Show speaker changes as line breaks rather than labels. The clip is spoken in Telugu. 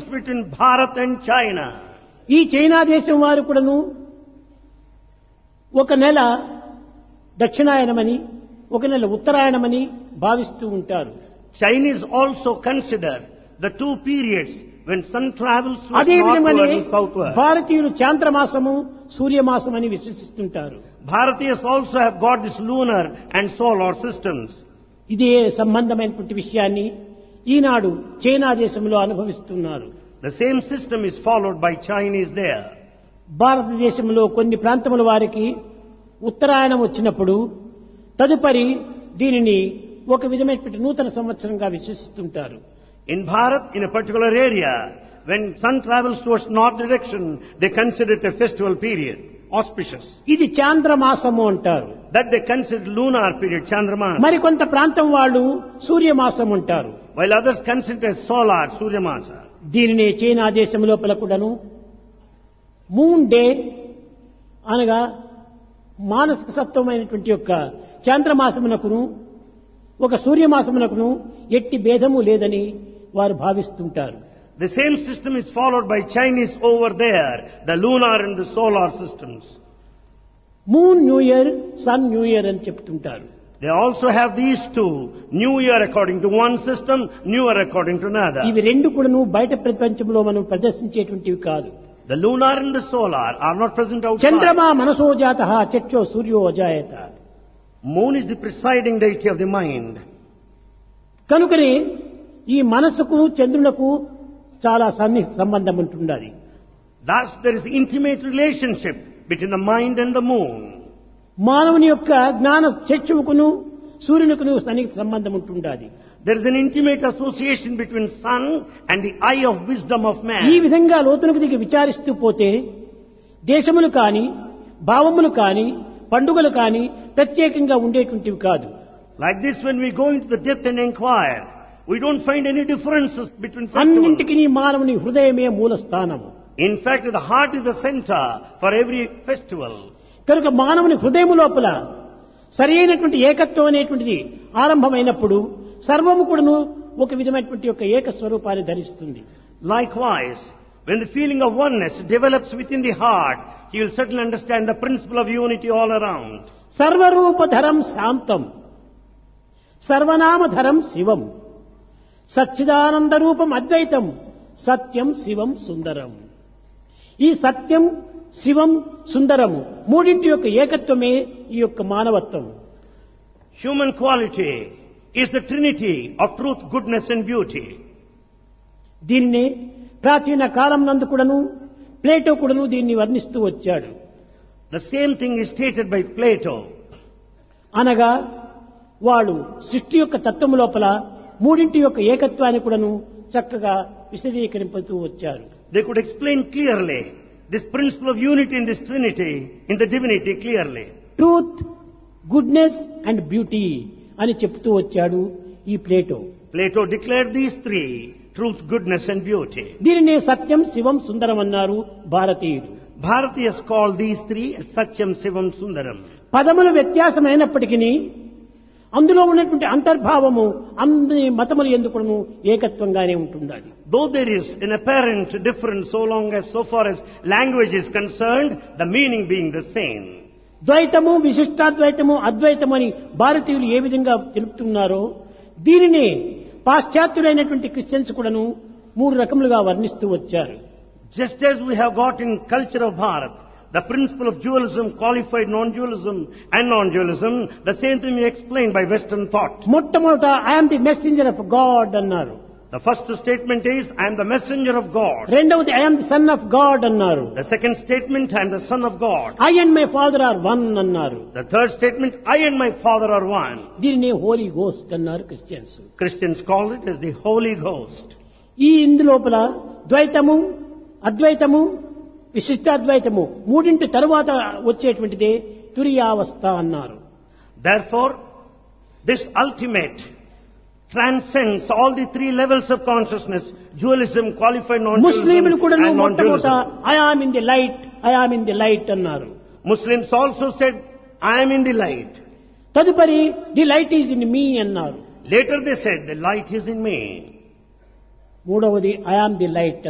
between Bharat and China.
ఈ చైనా దేశం వారు కూడాను ఒక నెల దక్షిణాయనమని ఒక నెల ఉత్తరాయణమని భావిస్తూ ఉంటారు
Chinese also consider the two periods when sun travels through
అదే
northward
విధంగానే
and southward.
భారతీయులు చాంద్రమాసము సూర్యమాసం అని విశ్వసిస్తుంటారు
Bharatiyas also have got this lunar and solar systems.
ఇదే సంబంధమైనటువంటి విషయాన్ని ఈనాడు చైనా దేశంలో అనుభవిస్తున్నారు
The same system is followed by Chinese there.
భారతదేశంలో కొన్ని ప్రాంతముల వారికి ఉత్తరాయణం వచ్చినప్పుడు తదుపరి దీనిని ఒక విధమైనటువంటి నూతన సంవత్సరంగా విశ్వసిస్తుంటారు
In Bharat, in a particular area, when sun travels towards north direction, they consider it a festival period, auspicious.
ఇది చాంద్రమాసము అంటారు
That they consider lunar period, Chandramas.
మరికొంత ప్రాంతం వాళ్ళు సూర్యమాసం అంటారు
While others consider it as solar, Suryamasa.
దీనినే చైనా దేశం లోపల కూడాను మూన్ డే అనగా మానసిక సత్వమైనటువంటి యొక్క చాంద్రమాసమునకును ఒక సూర్యమాసమునకును ఎట్టి భేదము లేదని వారు భావిస్తుంటారు
The same system is followed by Chinese over there, the lunar and the solar systems.
Moon new year sun new year అని చెప్తుంటారు
They also have these two, New Year according to one system, New Year according to another.
ఇవి రెండు కూడాను బయట ప్రపంచంలో మనం ప్రదర్శించేటువంటివి కాదు
The lunar and the solar are not present outside.
చంద్రమా మనసో జాత చచ్చో సూర్యో అజాయత
Moon is the presiding deity of the mind.
కనుకనే ఈ మనసుకు చంద్రులకు చాలా సన్ని సంబంధం ఉంటున్నది
Thus there is intimate relationship between the mind and the moon.
మానవుని యొక్క జ్ఞాన చక్షువుకును సూర్యునికును సన్నిహిత సంబంధం ఉంటుండాలి
There is an intimate association between sun and the eye of wisdom of
ఈ
man.
విధంగా లోతులకు దిగి విచారిస్తూ పోతే దేశములు కాని భావములు కాని పండుగలు కాని ప్రత్యేకంగా ఉండేటువంటివి కాదు
Like this when we go into the depth and inquire, we don't find any differences between festivals.
అన్నింటికి మానవుని హృదయమే మూల స్థానము
In fact, the heart is the center for every festival.
కనుక మానవుని హృదయం లోపల సరి అయినటువంటి ఏకత్వం అనేటువంటిది ఆరంభమైనప్పుడు సర్వము కూడాను ఒక విధమైనటువంటి యొక్క ఏక స్వరూపాన్ని ధరిస్తుంది
Likewise, when the feeling of oneness develops within the heart, he will certainly understand the principle of unity all around.
సర్వరూపధరం శాంతం సర్వనామధరం శివం సచ్చిదానంద రూపం అద్వైతం సత్యం శివం సుందరం ఈ సత్యం శివం సుందరము మూడింటి యొక్క ఏకత్వమే ఈ యొక్క మానవత్వం
Human quality is the trinity of truth, goodness and beauty.
దీనిని ప్రాచీన కాలం నందు కూడాను ప్లేటో కూడాను దీన్ని వర్ణిస్తూ వచ్చాడు
The same thing is stated by Plato.
అనగా వాడు సృష్టి యొక్క తత్వము లోపల మూడింటి యొక్క ఏకత్వాన్ని కూడాను చక్కగా విశదీకరింపుతూ వచ్చారు
They could explain clearly this principle of unity in this trinity, in the divinity clearly.
Truth goodness and beauty అని చెప్తూ వచ్చాడు ఈ Plato
Plato declared these three, truth, goodness and beauty.
దీనినే సత్యం శివం సుందరం అన్నారు భారతీయులు
Bharatiyas call these three Satyam, Sivam, Sundaram.
పదముల వ్యత్యాసమైనప్పటికీ అందులో ఉన్నటువంటి అంతర్భావము అన్ని మతములు ఎందుకును ఏకత్వంగానే ఉంటుండాలి
Though there is an apparent difference so long as so far as language is concerned, the meaning being the same.
ద్వైతము విశిష్టాద్వైతము అద్వైతము అని భారతీయులు ఏ విధంగా తెలుపుతున్నారో దీనినే పాశ్చాత్యులైనటువంటి క్రిస్టియన్స్ కూడాను మూడు రకములుగా వర్ణిస్తూ వచ్చారు
Just as we have got in culture of Bharat, the principle of dualism, qualified non-dualism and non-dualism, the same thing we explained by Western thought.
మొట్టమొదట I am the messenger of God అన్నారు
The first statement is, I am the messenger of God.
రెండవది I am the son of God అన్నారు
The second statement, I am the son of God.
I and my father are one అన్నారు
The third statement, I and my father are one.
దీనినే హోలీ గోస్ట్ అన్నారు Christians
Christians call it as the Holy Ghost.
ఈ ఇందు లోపల ద్వైతము అద్వైతము విశిష్టాద్వైతము మూడింటి తరువాత వచ్చేటువంటిదే తురియావస్థ అన్నారు
Therefore, this ultimate transcends all the three levels of consciousness, dualism, qualified
ముస్లింలు
non-dualism
కూడా
and
మొట్టమొదట
non-dualism.
I am in the light I am in the light అన్నారు
Muslims also said, I am in the light.
తదుపరి the light is in me అన్నారు
Later they said, the light is in me.
మూడవది ఐ ఆమ్ ది లైట్